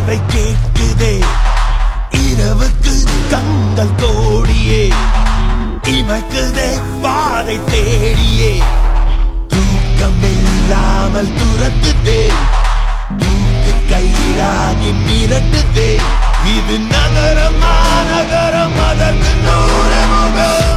பார்வை கேட்குதே இரவுக்கு கண்கள் கோடியே இமைக்குதே பாதை தேடியே தூக்கம் இல்லாமல் துரத்துதே தூக்கு கயிறாகி மிரட்டுதே இது நகரமா நகரம் அதற்கு நூறு முகம்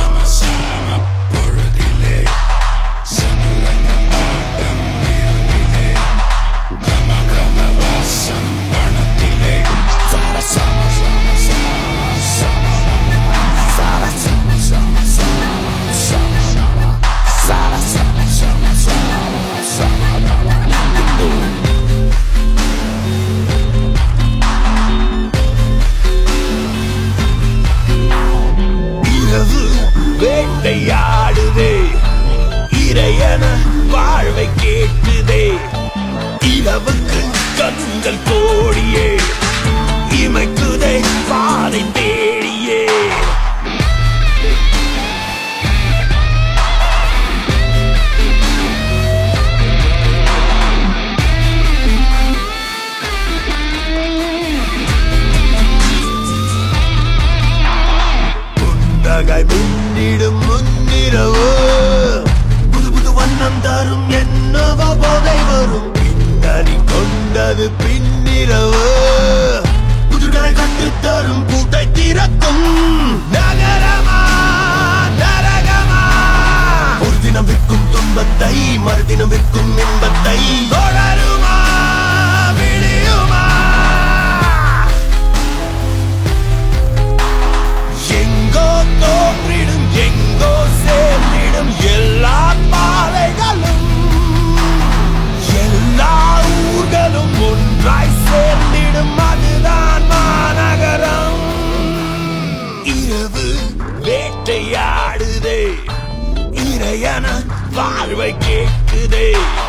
இரவு வேட்டையாடுதே இறையன வாழ்வை கேட்டுதே இரவுக்கு கண்கள் கோடியே இமைக்குதே பாதை தேடியே புன்னகை மின்னிடும் முன்னிரவு புது புது வண்ணம் தரும் என்னவோ போதை வரும் பின்னணி கொண்டது பின்னிரவு புதுநாள் கண்டு தரும் பூட்டை திறக்கும் நகரமா நரகமா ஒரு தினம் விற்கும் துன்பத்தை மறுதினம் விற்கும் இன்பத்தை தொடருமா விடியுமா எங்கோ தோன்றிடும் எங்கோ சேர்ந்திடும் எல்லா பாதைகளும் எல்லா ஊர்களும் ஒன்றாய் சேர்ந்திடும் அதுதான் மாநகரம் இரவு வேட்டையாடுதே இறையன பார்வை கேட்குதே